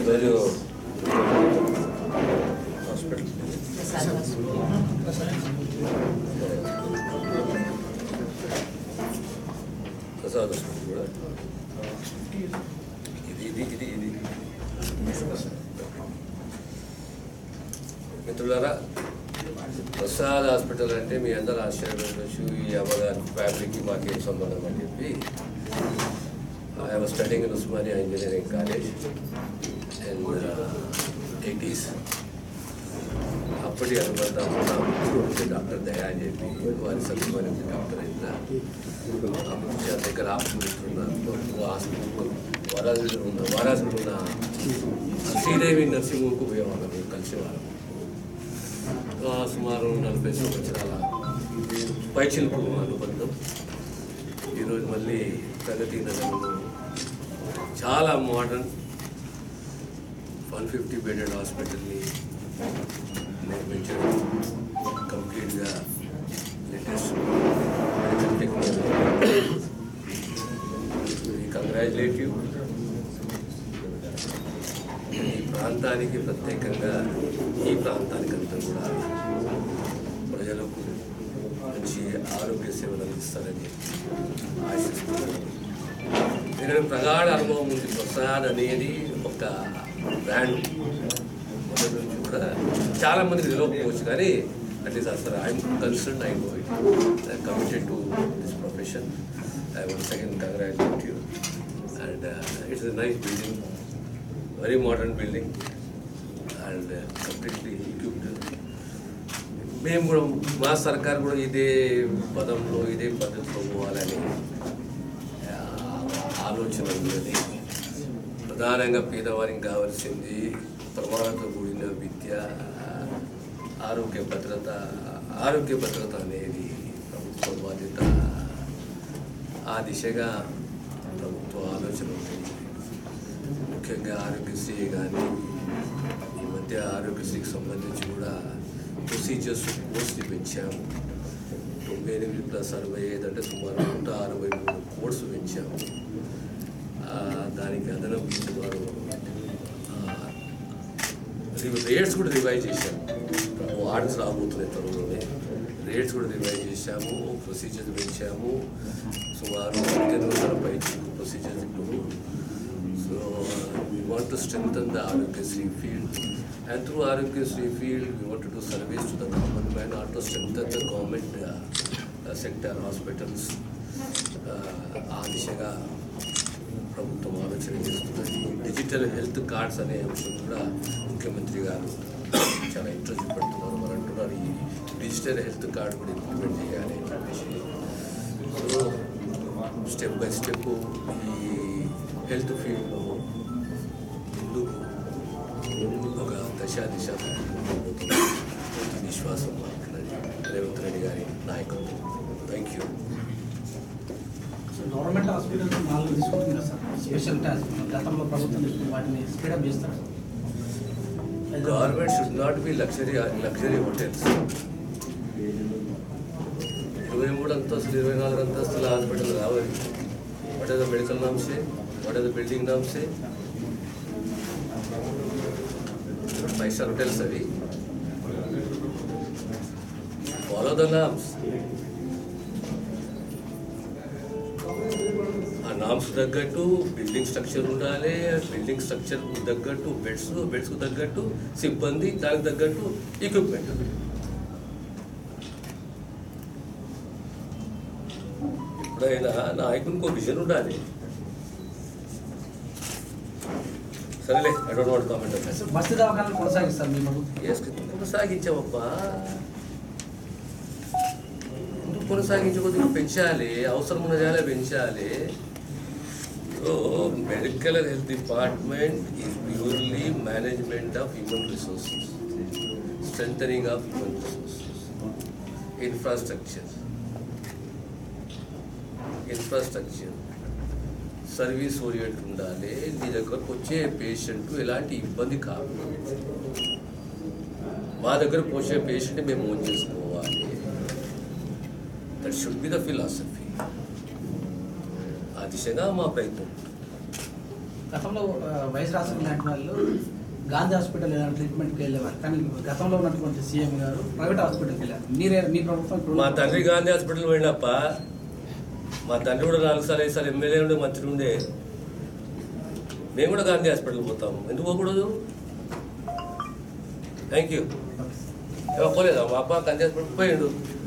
ఈరోజు hospital Prasad hospital కూడా ఇది ఇది ఇది ఇది మిత్రులారా ప్రసాద్ హాస్పిటల్ అంటే మీ అందరూ ఆశ్చర్యపడవచ్చు ఈ అమ్మగారి ఫ్యామిలీకి మాకేం సంబంధం అని చెప్పి I was studying in Osmania engineering college and eighties అప్పటి అనుబంధం డాక్టర్ దయా అని చెప్పి వారి సత్యమైన డాక్టర్ అయిన ఆ దగ్గర హాస్పిటల్ హాస్పిటల్ వారాజులో ఉన్న వారాజులో ఉన్న శ్రీదేవి నర్సింహకు పోయేవాళ్ళం మేము కలిసేవాళ్ళం ఆ సుమారు నలభై సంవత్సరాల పైచిల్పు అనుబంధం ఈరోజు మళ్ళీ ప్రగతి నగరంలో చాలా మోడర్న్ వన్ ఫిఫ్టీ బెడెడ్ హాస్పిటల్ని నిర్మించడం కంప్లీట్గా latest medical technology congratulate you ఈ ప్రాంతానికి ప్రత్యేకంగా ఈ ప్రాంతానికి అంతా కూడా ప్రజలకు మంచి ఆరోగ్య సేవలు అందిస్తారని ఆశిస్తున్నాను నేను ప్రగాఢ అనుభవం ఉంది ప్రసాద్ అనేది ఒక బ్రాండ్ మొదటి నుంచి కూడా చాలా మందికి తెలియకపోవచ్చు కానీ అట్లీస్ట్ అసలు I'm concern I know it I committed to this profession I one second congratulate you and it's nice building very modern building and completely equipped మేము కూడా మా సర్కార్ కూడా ఇదే పదంలో ఇదే పద్ధతిలో పోవాలని ఆ, ఆలోచన ఉన్నది ప్రధానంగా పేదవారికి కావాల్సింది ప్రమాణంతో కూడిన విద్య ఆరోగ్య భద్రత ఆరోగ్య భద్రత అనేది ప్రభుత్వ బాధ్యత ఆ దిశగా ప్రభుత్వ ఆలోచన ఉంది ముఖ్యంగా ఆరోగ్యశ్రీ కానీ ఈ మధ్య ఆరోగ్యశ్రీకి సంబంధించి కూడా ప్రొసీజర్స్ కోర్స్ని పెంచాము తొంభై ఎనిమిది ప్లస్ అరవై ఐదు అంటే సుమారు నూట అరవై మూడు కోర్సు పెంచాము ఆ, దానికి అదనపు సుమారు రేట్స్ కూడా రివైజ్ చేశాము వార్డ్స్ రాబోతున్నాయి త్వరలోనే రేట్స్ కూడా రివైజ్ చేశాము ప్రొసీజర్స్ పెంచాము సుమారు పద్దెనిమిది వందల పై ప్రొసీజర్స్ ఇప్పుడు so we want to strengthen the Arogyasri field. And through Arogyasri field, we want to do service to the common man, also strengthen the government uh, uh, sector hospitals. Uh, ఆ దిశగా ప్రభుత్వం ఆలోచన చేస్తున్నది digital health cards అనే అంశం కూడా ముఖ్యమంత్రి గారు చాలా ఇంట్రెస్ట్ చూపెడుతున్నారు మరి అంటున్నారు ఈ డిజిటల్ హెల్త్ కార్డ్ కూడా ఇంప్లిమెంట్ చేయాలి అని చెప్పేసి సో స్టెప్ బై స్టెప్ ఈ హెల్త్ ఫీల్డ్లో ముందుకు ఒక దశ దిశ పోతుంది విశ్వాసం మాకున్నది రేవంత్ రెడ్డి గారి నాయకత్వం థ్యాంక్ యూ గవర్నమెంట్ హాస్పిటల్ నాలుగు తీసుకుంటుంది కదా సార్ స్పెషాలిటీ హాస్పిటల్ గతంలో ప్రభుత్వం తీసుకుని వాటిని స్పీడప్ చేస్తారు government should not be luxury luxury hotels ఇరవై మూడు అంతస్తులు ఇరవై నాలుగు అంతస్తుల హాస్పిటల్ రావాలి what are the medical norms what are the building norms five star hotels అవి ఫాలో ద నామ్స్ ఆ నామ్స్ తగ్గట్టు బిల్డింగ్ స్ట్రక్చర్ ఉండాలి బిల్డింగ్ స్ట్రక్చర్ తగ్గట్టు బెడ్స్ బెడ్స్కు తగ్గట్టు సిబ్బంది దానికి తగ్గట్టు ఎక్విప్మెంట్ ఎప్పుడైనా నాయకునికి ఒక విజన్ ఉండాలి సరేలే I don't want comment sir బస్తీ దవాఖానాలు కొనసాగిస్తారు మీ ప్రభుత్వం కొనసాగించావబ్బా ఎందుకు కొనసాగించకూడదు పెంచాలి అవసరం ఉన్న జాలే పెంచాలి so medical health department is purely management of human resources strengthening of human resources infrastructure infrastructure service orient ఉండాలి నీ దగ్గరకు వచ్చే పేషెంట్ ఎలాంటి ఇబ్బంది కాదు మా దగ్గరకు వచ్చే పేషెంట్ మేము ఓన్ చేసుకోవాలి that should be the philosophy ఆ దిశగా మా ప్రయత్నం గతంలో ఆ, వైఎస్ రాజశేఖర లాంటి వాళ్ళు గాంధీ హాస్పిటల్ ఏదైనా ట్రీట్మెంట్కి వెళ్ళేవారు కానీ గతంలో ఉన్నటువంటి సీఎం గారు ప్రైవేట్ హాస్పిటల్కి వెళ్ళారు మీరే మీ ప్రభుత్వం ఇప్పుడు మా తండ్రి గాంధీ హాస్పిటల్ పోయినప్ప మా తండ్రి కూడా నాలుగు సార్లు ఐదు సార్లు ఎమ్మెల్యే ఉండే మంత్రి ఉండే మేము కూడా గాంధీ హాస్పిటల్ పోతాము ఎందుకు పోకూడదు థ్యాంక్ యూ ఓకే. ఏమో పోలేదా మా అప్ప గాంధీ హాస్పిటల్ పోయిండు